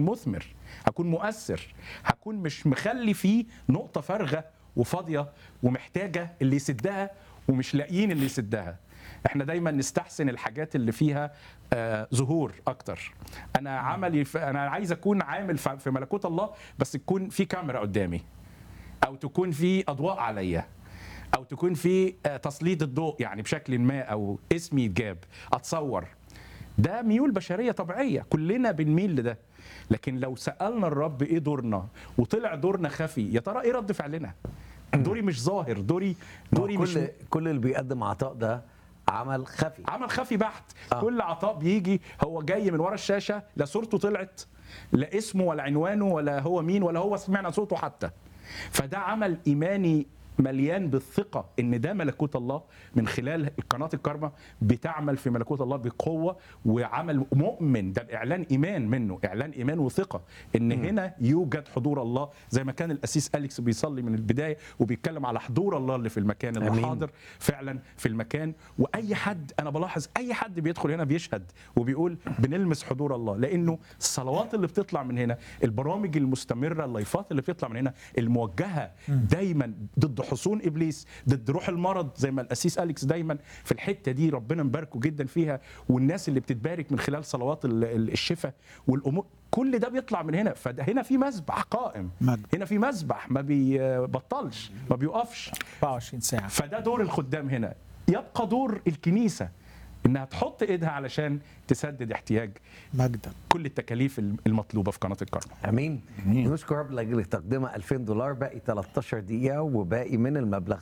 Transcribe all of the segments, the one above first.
هكون مثمر هكون مؤثر هكون مش مخلي فيه نقطه فارغه وفاضيه ومحتاجه اللي يسدها ومش لاقيين اللي يسدها احنا دايما نستحسن الحاجات اللي فيها آه ظهور اكتر انا عملي ف... انا عايز اكون عامل ف- في ملكوت الله بس تكون في كاميرا قدامي او تكون في اضواء عليا او تكون في آه، تسليط الضوء يعني بشكل ما او اسمي يتجاب اتصور ده ميول بشريه طبيعيه كلنا بنميل لده لكن لو سالنا الرب ايه دورنا وطلع دورنا خفي يا ترى ايه رد فعلنا دوري مش ظاهر دوري دوري مش كل كل اللي بيقدم عطاء ده عمل خفي عمل خفي بحت آه. آه. كل عطاء بيجي هو جاي من ورا الشاشه لا صورته طلعت لا اسمه ولا عنوانه ولا هو مين ولا هو سمعنا صوته حتى فده عمل ايماني مليان بالثقه ان ده ملكوت الله من خلال قناه الكرمه بتعمل في ملكوت الله بقوه وعمل مؤمن ده اعلان ايمان منه اعلان ايمان وثقه ان هنا يوجد حضور الله زي ما كان الاسيس اليكس بيصلي من البدايه وبيتكلم على حضور الله اللي في المكان اللي آمين. حاضر فعلا في المكان واي حد انا بلاحظ اي حد بيدخل هنا بيشهد وبيقول بنلمس حضور الله لانه الصلوات اللي بتطلع من هنا البرامج المستمره اللايفات اللي بتطلع من هنا الموجهه دايما ضد حصون ابليس ضد روح المرض زي ما الاسيس اليكس دايما في الحته دي ربنا مباركه جدا فيها والناس اللي بتتبارك من خلال صلوات ال- ال- الشفاء والامور كل ده بيطلع من هنا فده هنا في مسبح قائم مجد. هنا في مسبح ما بيبطلش ما بيوقفش 24 ساعه فده دور الخدام هنا يبقى دور الكنيسه انها تحط ايدها علشان تسدد احتياج مجدا كل التكاليف المطلوبه في قناه الكرمه امين نشكر رب لاجل تقديمها 2000 دولار باقي 13 دقيقه وباقي من المبلغ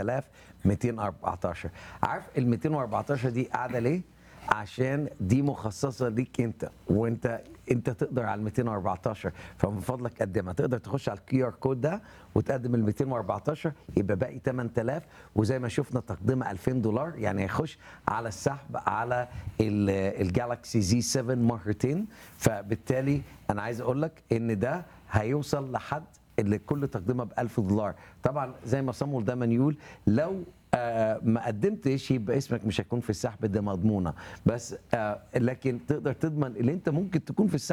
8214 عارف ال 214 دي قاعده ليه عشان دي مخصصه ليك انت وانت انت تقدر على ال 214 فمن فضلك قدمها تقدر تخش على الكيو ار كود ده وتقدم ال 214 يبقى باقي 8000 وزي ما شفنا تقديمها 2000 دولار يعني هيخش على السحب على ال- الجالكسي زي 7 مرتين فبالتالي انا عايز اقول لك ان ده هيوصل لحد اللي كل تقديمها ب 1000 دولار طبعا زي ما صمول دايما يقول لو آه ما قدمتش يبقى اسمك مش هيكون في السحب ده مضمونه بس آه لكن تقدر تضمن اللي انت ممكن تكون في السحب